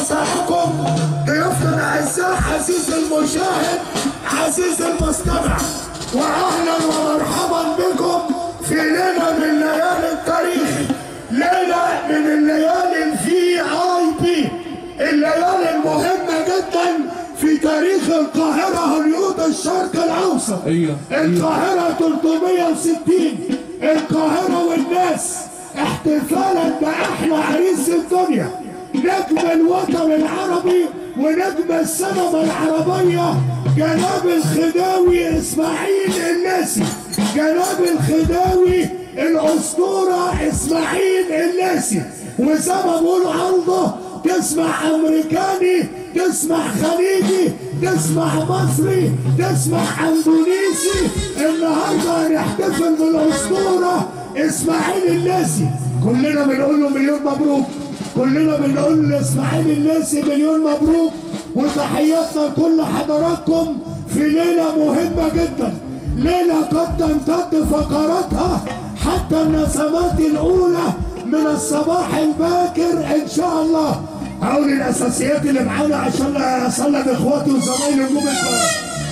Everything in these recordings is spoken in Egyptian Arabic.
مساحكم ضيوفنا الاعزاء عزيز المشاهد عزيز المستمع واهلا ومرحبا بكم في ليله من ليالي التاريخ ليله من الليالي الفي اي بي الليالي المهمه جدا في تاريخ القاهره هوليود الشرق الاوسط أيوة. القاهره 360 القاهره والناس احتفالا باحلى عريس الدنيا نجم الوطن العربي ونجم السينما العربيه جناب الخداوي اسماعيل الناسي جناب الخداوي الاسطوره اسماعيل الناسي وزي ما بقولوا عنده تسمع امريكاني تسمع خليجي تسمع مصري تسمع اندونيسي النهارده هنحتفل بالاسطوره اسماعيل الناسي كلنا بنقول له مليون مبروك كلنا بنقول لاسماعيل الناسي مليون مبروك وتحياتنا لكل حضراتكم في ليله مهمه جدا ليله قد تمتد فقراتها حتى النسمات الاولى من الصباح الباكر ان شاء الله اقول الاساسيات اللي معانا عشان اسلم اخواتي وزمايلي نجوم الكوره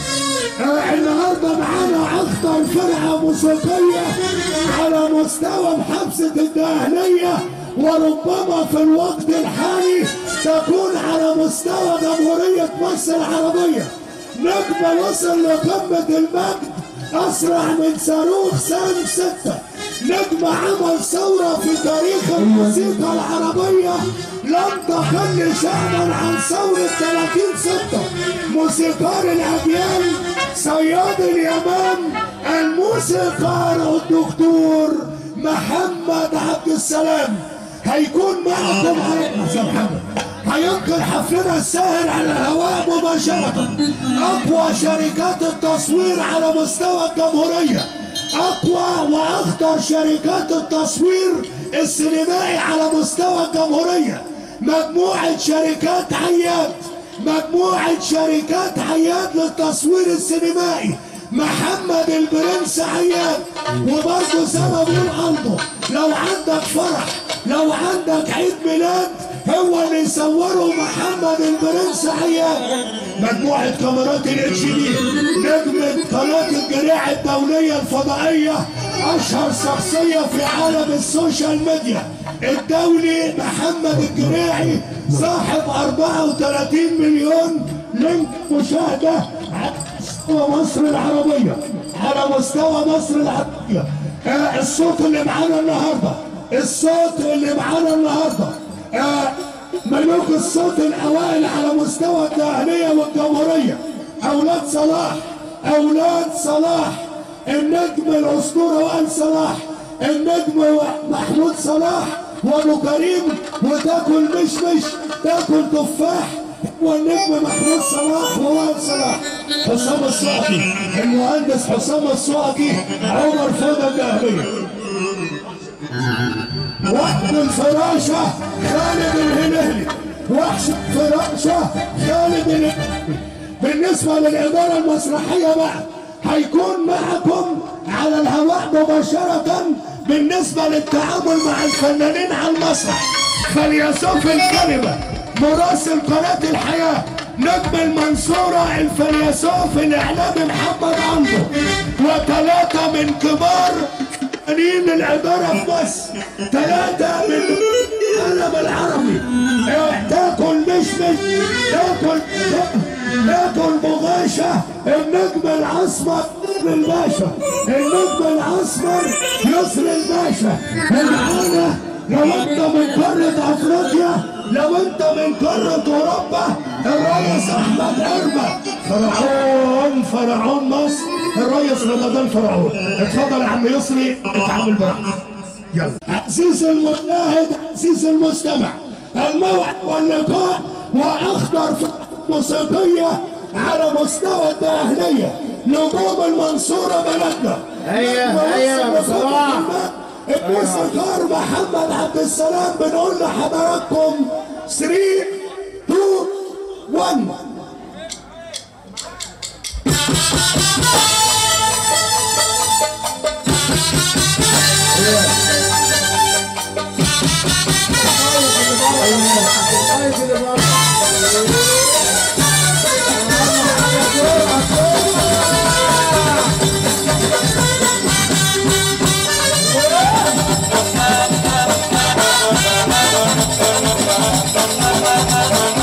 آه، النهارده معانا اخطر فرقه موسيقيه على مستوى محافظه الدهليه وربما في الوقت الحالي تكون على مستوى جمهوريه مصر العربيه نجم وصل لقمه المجد اسرع من صاروخ سام سته نجم عمل ثوره في تاريخ الموسيقى العربيه لم تقل شأنا عن ثوره 30 سته موسيقار الاجيال صياد اليمام الموسيقار الدكتور محمد عبد السلام هيكون معكم على أستاذ محمد هينقل حفلنا الساهر على الهواء مباشرة أقوى شركات التصوير على مستوى الجمهورية أقوى وأخطر شركات التصوير السينمائي على مستوى الجمهورية مجموعة شركات عياد مجموعة شركات عياد للتصوير السينمائي محمد البرنس عياد وبرضه زي ما بيقول عنده لو عندك فرح لو عندك عيد ميلاد هو اللي يصوره محمد البرنس عياد مجموعة كاميرات الاتش دي نجمة قناة الجريعة الدولية الفضائية أشهر شخصية في عالم السوشيال ميديا الدولي محمد الجريعي صاحب 34 مليون لينك مشاهدة على مستوى مصر العربية على مستوى مصر العربية آه الصوت اللي معانا النهارده الصوت اللي معانا النهارده آه ملوك الصوت الاوائل على مستوى الداهليه والجمهوريه اولاد صلاح اولاد صلاح النجم الاسطوره وال صلاح النجم محمود صلاح وابو كريم وتاكل مشمش تاكل تفاح والنجم محمود صلاح ووائل صلاح حسام الصقفي المهندس حسام الصقفي عمر فوضى الدهليه وحد الفراشة خالد الهلالي وحش الفراشة خالد الهلالي بالنسبة للإدارة المسرحية بقى هيكون معكم على الهواء مباشرة بالنسبة للتعامل مع الفنانين على المسرح فليصف الكلمة مراسل قناة الحياة نجم المنصورة الفيلسوف الإعلامي محمد عنده وثلاثة من كبار فنانين الإدارة في مصر ثلاثة من العالم العربي إيه، تاكل مشمش تاكل تاكل مغاشة النجم الأسمر الباشا النجم الأسمر يسر الباشا معانا لو انت من قارة افريقيا لو انت من قارة اوروبا الرئيس احمد اربع فرعون فرعون مصر الرئيس رمضان فرعون اتفضل يا عم يسري اتعامل براحتك يلا عزيز المشاهد عزيز المستمع الموعد واللقاء واخطر موسيقية على مستوى الداهلية نجوم المنصورة بلدنا هيا هيا يا أبو صلاح الموسيقار محمد عبد السلام بنقول لحضراتكم 3 2 1 طيب اللي بره العالمين